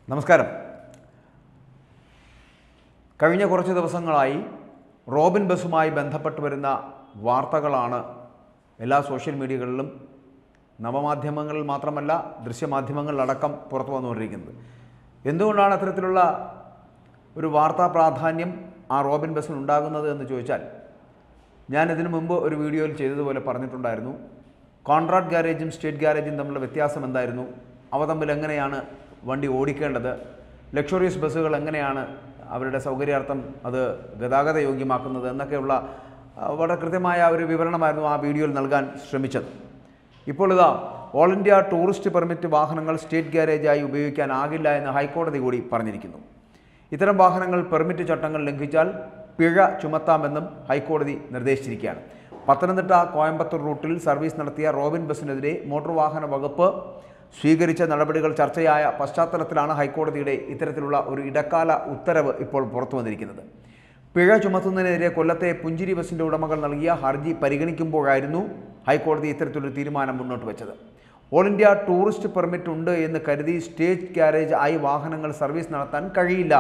നമസ്കാരം കഴിഞ്ഞ കുറച്ച് ദിവസങ്ങളായി റോബിൻ ബസുമായി ബന്ധപ്പെട്ട് വരുന്ന വാർത്തകളാണ് എല്ലാ സോഷ്യൽ മീഡിയകളിലും നവമാധ്യമങ്ങളിൽ മാത്രമല്ല ദൃശ്യമാധ്യമങ്ങളിലടക്കം പുറത്തു വന്നുകൊണ്ടിരിക്കുന്നത് എന്തുകൊണ്ടാണ് അത്തരത്തിലുള്ള ഒരു വാർത്താ പ്രാധാന്യം ആ റോബിൻ ബസ്സിന് ഉണ്ടാകുന്നത് എന്ന് ചോദിച്ചാൽ ഞാൻ ഇതിനു മുമ്പ് ഒരു വീഡിയോയിൽ ചെയ്തതുപോലെ പറഞ്ഞിട്ടുണ്ടായിരുന്നു കോൺട്രാക്ട് ഗാരേജും സ്റ്റേറ്റ് ഗാരേജും തമ്മിലുള്ള വ്യത്യാസം എന്തായിരുന്നു അവ തമ്മിൽ എങ്ങനെയാണ് വണ്ടി ഓടിക്കേണ്ടത് ലക്ഷറിയസ് ബസ്സുകൾ എങ്ങനെയാണ് അവരുടെ സൗകര്യാർത്ഥം അത് ഗതാഗത യോഗ്യമാക്കുന്നത് എന്നൊക്കെയുള്ള ആ, വളരെ കൃത്യമായ ഒരു വിവരണമായിരുന്നു ആ വീഡിയോയിൽ നൽകാൻ ശ്രമിച്ചത് ഇപ്പോൾ ഇതാ ഓൾ ഇന്ത്യ ടൂറിസ്റ്റ് പെർമിറ്റ് വാഹനങ്ങൾ സ്റ്റേറ്റ് ഗാരേജായി ഉപയോഗിക്കാനാകില്ല എന്ന് ഹൈക്കോടതി കൂടി പറഞ്ഞിരിക്കുന്നു ഇത്തരം വാഹനങ്ങൾ പെർമിറ്റ് ചട്ടങ്ങൾ ലംഘിച്ചാൽ പിഴ ചുമത്താമെന്നും ഹൈക്കോടതി നിർദ്ദേശിച്ചിരിക്കുകയാണ് പത്തനംതിട്ട കോയമ്പത്തൂർ റൂട്ടിൽ സർവീസ് നടത്തിയ റോബിൻ ബസ്സിനെതിരെ മോട്ടോർ വാഹന വകുപ്പ് സ്വീകരിച്ച നടപടികൾ ചർച്ചയായ പശ്ചാത്തലത്തിലാണ് ഹൈക്കോടതിയുടെ ഇത്തരത്തിലുള്ള ഒരു ഇടക്കാല ഉത്തരവ് ഇപ്പോൾ പുറത്തു വന്നിരിക്കുന്നത് പിഴ ചുമത്തുന്നതിനെതിരെ കൊല്ലത്തെ പുഞ്ചിരി ബസിന്റെ ഉടമകൾ നൽകിയ ഹർജി പരിഗണിക്കുമ്പോഴായിരുന്നു ഹൈക്കോടതി ഇത്തരത്തിലൊരു തീരുമാനം മുന്നോട്ട് വെച്ചത് ഓൾ ഇന്ത്യ ടൂറിസ്റ്റ് പെർമിറ്റ് ഉണ്ട് എന്ന് കരുതി സ്റ്റേറ്റ് ഗാരേജ് ആയി വാഹനങ്ങൾ സർവീസ് നടത്താൻ കഴിയില്ല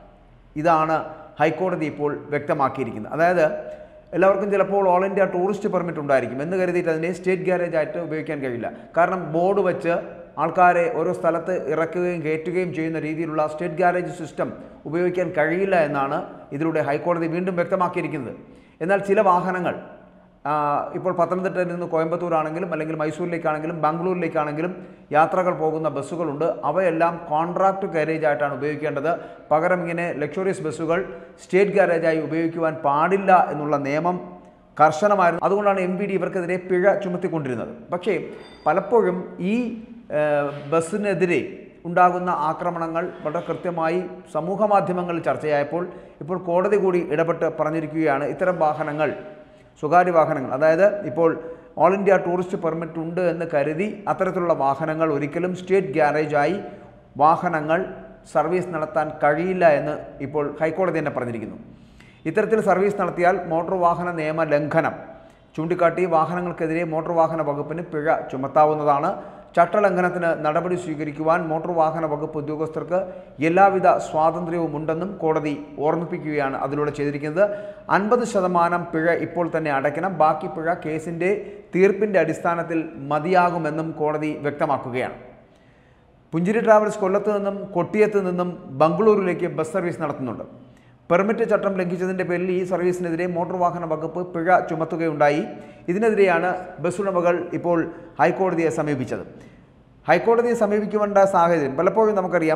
ഇതാണ് ഹൈക്കോടതി ഇപ്പോൾ വ്യക്തമാക്കിയിരിക്കുന്നത് അതായത് എല്ലാവർക്കും ചിലപ്പോൾ ഓൾ ഇന്ത്യ ടൂറിസ്റ്റ് പെർമിറ്റ് ഉണ്ടായിരിക്കും എന്ന് കരുതിയിട്ട് അതിനെ സ്റ്റേറ്റ് ഗാരേജ് ആയിട്ട് ഉപയോഗിക്കാൻ കഴിയില്ല കാരണം ബോർഡ് വെച്ച് ആൾക്കാരെ ഓരോ സ്ഥലത്ത് ഇറക്കുകയും കയറ്റുകയും ചെയ്യുന്ന രീതിയിലുള്ള സ്റ്റേറ്റ് ഗാരേജ് സിസ്റ്റം ഉപയോഗിക്കാൻ കഴിയില്ല എന്നാണ് ഇതിലൂടെ ഹൈക്കോടതി വീണ്ടും വ്യക്തമാക്കിയിരിക്കുന്നത് എന്നാൽ ചില വാഹനങ്ങൾ ആ, ഇപ്പോൾ പത്തനംതിട്ടയിൽ നിന്ന് കോയമ്പത്തൂർ ആണെങ്കിലും അല്ലെങ്കിൽ മൈസൂരിലേക്കാണെങ്കിലും ബാംഗ്ലൂരിലേക്കാണെങ്കിലും യാത്രകൾ പോകുന്ന ബസ്സുകളുണ്ട് അവയെല്ലാം കോൺട്രാക്ട് ഗാരേജ് ആയിട്ടാണ് ഉപയോഗിക്കേണ്ടത് പകരം ഇങ്ങനെ ലക്ഷറീസ് ബസ്സുകൾ സ്റ്റേറ്റ് ഗാരേജായി ഉപയോഗിക്കുവാൻ പാടില്ല എന്നുള്ള നിയമം കർശനമായിരുന്നു അതുകൊണ്ടാണ് എം വി ഡി ഇവർക്കെതിരെ പിഴ ചുമത്തിക്കൊണ്ടിരുന്നത് പക്ഷേ പലപ്പോഴും ഈ ഏഹ്, ബസ്സിനെതിരെ ഉണ്ടാകുന്ന ആക്രമണങ്ങൾ വളരെ കൃത്യമായി സമൂഹ മാധ്യമങ്ങളിൽ ചർച്ചയായപ്പോൾ ഇപ്പോൾ കോടതി കൂടി ഇടപെട്ട് പറഞ്ഞിരിക്കുകയാണ് ഇത്തരം വാഹനങ്ങൾ സ്വകാര്യ വാഹനങ്ങൾ അതായത് ഇപ്പോൾ ഓൾ ഇന്ത്യ ടൂറിസ്റ്റ് പെർമിറ്റ് ഉണ്ട് എന്ന് കരുതി അത്തരത്തിലുള്ള വാഹനങ്ങൾ ഒരിക്കലും സ്റ്റേറ്റ് ഗ്യാരേജായി വാഹനങ്ങൾ സർവീസ് നടത്താൻ കഴിയില്ല എന്ന് ഇപ്പോൾ ഹൈക്കോടതി തന്നെ പറഞ്ഞിരിക്കുന്നു ഇത്തരത്തിൽ സർവീസ് നടത്തിയാൽ മോട്ടോർ വാഹന നിയമ ലംഘനം ചൂണ്ടിക്കാട്ടി വാഹനങ്ങൾക്കെതിരെ മോട്ടോർ വാഹന വകുപ്പിന് പിഴ ചുമത്താവുന്നതാണ് ചട്ടലംഘനത്തിന് നടപടി സ്വീകരിക്കുവാൻ മോട്ടോർ വാഹന വകുപ്പ് ഉദ്യോഗസ്ഥർക്ക് എല്ലാവിധ സ്വാതന്ത്ര്യവും ഉണ്ടെന്നും കോടതി ഓർമ്മിപ്പിക്കുകയാണ് അതിലൂടെ ചെയ്തിരിക്കുന്നത് അൻപത് ശതമാനം പിഴ ഇപ്പോൾ തന്നെ അടയ്ക്കണം ബാക്കി പിഴ കേസിൻ്റെ തീർപ്പിൻ്റെ അടിസ്ഥാനത്തിൽ മതിയാകുമെന്നും കോടതി വ്യക്തമാക്കുകയാണ് പുഞ്ചിരി ട്രാവൽസ് കൊല്ലത്ത് നിന്നും കൊട്ടിയത്ത് നിന്നും ബംഗളൂരുവിലേക്ക് ബസ് സർവീസ് നടത്തുന്നുണ്ട് പെർമിറ്റ് ചട്ടം ലംഘിച്ചതിൻ്റെ പേരിൽ ഈ സർവീസിനെതിരെ മോട്ടോർ വാഹന വകുപ്പ് പിഴ ചുമത്തുകയുണ്ടായി ഇതിനെതിരെയാണ് ബസ് ഉടമകൾ ഇപ്പോൾ ഹൈക്കോടതിയെ സമീപിച്ചത് ഹൈക്കോടതിയെ സമീപിക്കേണ്ട സാഹചര്യം പലപ്പോഴും നമുക്കറിയാം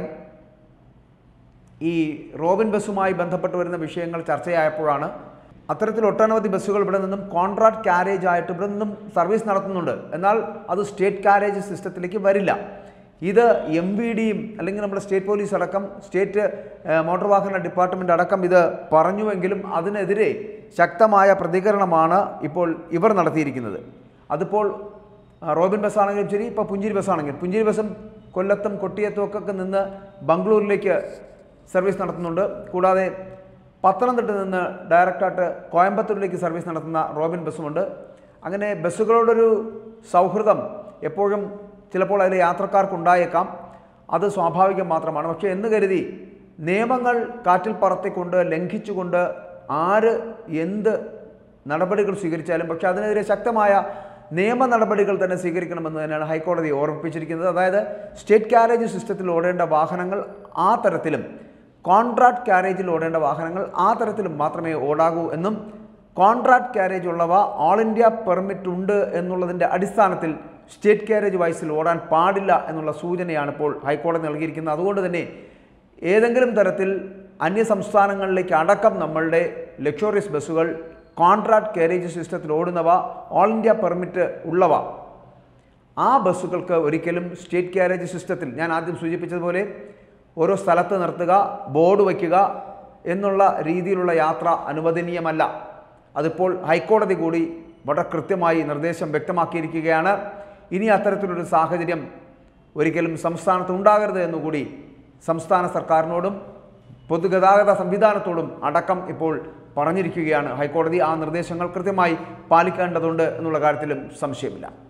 ഈ റോബിൻ ബസ്സുമായി ബന്ധപ്പെട്ട് വരുന്ന വിഷയങ്ങൾ ചർച്ചയായപ്പോഴാണ് അത്തരത്തിൽ ഒട്ടനവധി ബസ്സുകൾ ഇവിടെ നിന്നും കോൺട്രാക്ട് കാരേജ് ആയിട്ട് ഇവിടെ നിന്നും സർവീസ് നടത്തുന്നുണ്ട് എന്നാൽ അത് സ്റ്റേറ്റ് കാരേജ് സിസ്റ്റത്തിലേക്ക് വരില്ല ഇത് എം വി ഡിയും അല്ലെങ്കിൽ നമ്മുടെ സ്റ്റേറ്റ് പോലീസ് അടക്കം സ്റ്റേറ്റ് ഏഹ്, മോട്ടോർ വാഹന ഡിപ്പാർട്ട്മെൻ്റ് അടക്കം ഇത് പറഞ്ഞുവെങ്കിലും അതിനെതിരെ ശക്തമായ പ്രതികരണമാണ് ഇപ്പോൾ ഇവർ നടത്തിയിരിക്കുന്നത് അതിപ്പോൾ ആ, റോബിൻ ബസ്സാണെങ്കിലും ശരി ഇപ്പോൾ പുഞ്ചിരി ബസ്സാണെങ്കിലും പുഞ്ചിരി ബസ്സും കൊല്ലത്തും കൊട്ടിയത്തും ഒക്കെ നിന്ന് ബംഗളൂരിലേക്ക് സർവീസ് നടത്തുന്നുണ്ട് കൂടാതെ പത്തനംതിട്ട നിന്ന് ഡയറക്റ്റായിട്ട് കോയമ്പത്തൂരിലേക്ക് സർവീസ് നടത്തുന്ന റോബിൻ ബസ്സുമുണ്ട് അങ്ങനെ ബസ്സുകളോടൊരു സൗഹൃദം എപ്പോഴും ചിലപ്പോൾ അതിലെ യാത്രക്കാർക്കുണ്ടായേക്കാം അത് സ്വാഭാവികം മാത്രമാണ് പക്ഷേ എന്ന് കരുതി നിയമങ്ങൾ കാറ്റിൽ പറത്തിക്കൊണ്ട് ലംഘിച്ചുകൊണ്ട് ആര് എന്ത് നടപടികൾ സ്വീകരിച്ചാലും പക്ഷേ അതിനെതിരെ ശക്തമായ നിയമ നടപടികൾ തന്നെ സ്വീകരിക്കണമെന്ന് തന്നെയാണ് ഹൈക്കോടതി ഓർമ്മിപ്പിച്ചിരിക്കുന്നത് അതായത് സ്റ്റേറ്റ് കാരേജ് സിസ്റ്റത്തിൽ ഓടേണ്ട വാഹനങ്ങൾ ആ തരത്തിലും കോൺട്രാക്ട് കാരേജിൽ ഓടേണ്ട വാഹനങ്ങൾ ആ തരത്തിലും മാത്രമേ ഓടാകൂ എന്നും കോൺട്രാക്ട് കാരേജ് ഉള്ളവ ഓൾ ഇന്ത്യ പെർമിറ്റ് ഉണ്ട് എന്നുള്ളതിൻ്റെ അടിസ്ഥാനത്തിൽ സ്റ്റേറ്റ് കാരേജ് വൈസിൽ ഓടാൻ പാടില്ല എന്നുള്ള സൂചനയാണ് ഇപ്പോൾ ഹൈക്കോടതി നൽകിയിരിക്കുന്നത് അതുകൊണ്ട് തന്നെ ഏതെങ്കിലും തരത്തിൽ അന്യ സംസ്ഥാനങ്ങളിലേക്ക് അടക്കം നമ്മളുടെ ലക്ഷോറിയസ് ബസ്സുകൾ കോൺട്രാക്ട് കാരേജ് സിസ്റ്റത്തിൽ ഓടുന്നവ ഓൾ ഇന്ത്യ പെർമിറ്റ് ഉള്ളവ ആ ബസ്സുകൾക്ക് ഒരിക്കലും സ്റ്റേറ്റ് കാരേജ് സിസ്റ്റത്തിൽ ഞാൻ ആദ്യം സൂചിപ്പിച്ചതുപോലെ ഓരോ സ്ഥലത്ത് നിർത്തുക ബോർഡ് വയ്ക്കുക എന്നുള്ള രീതിയിലുള്ള യാത്ര അനുവദനീയമല്ല അതിപ്പോൾ ഹൈക്കോടതി കൂടി വളരെ കൃത്യമായി നിർദ്ദേശം വ്യക്തമാക്കിയിരിക്കുകയാണ് ഇനി അത്തരത്തിലൊരു സാഹചര്യം ഒരിക്കലും സംസ്ഥാനത്ത് ഉണ്ടാകരുത് എന്നുകൂടി സംസ്ഥാന സർക്കാരിനോടും പൊതുഗതാഗത സംവിധാനത്തോടും അടക്കം ഇപ്പോൾ പറഞ്ഞിരിക്കുകയാണ് ഹൈക്കോടതി ആ നിർദ്ദേശങ്ങൾ കൃത്യമായി പാലിക്കേണ്ടതുണ്ട് എന്നുള്ള കാര്യത്തിലും സംശയമില്ല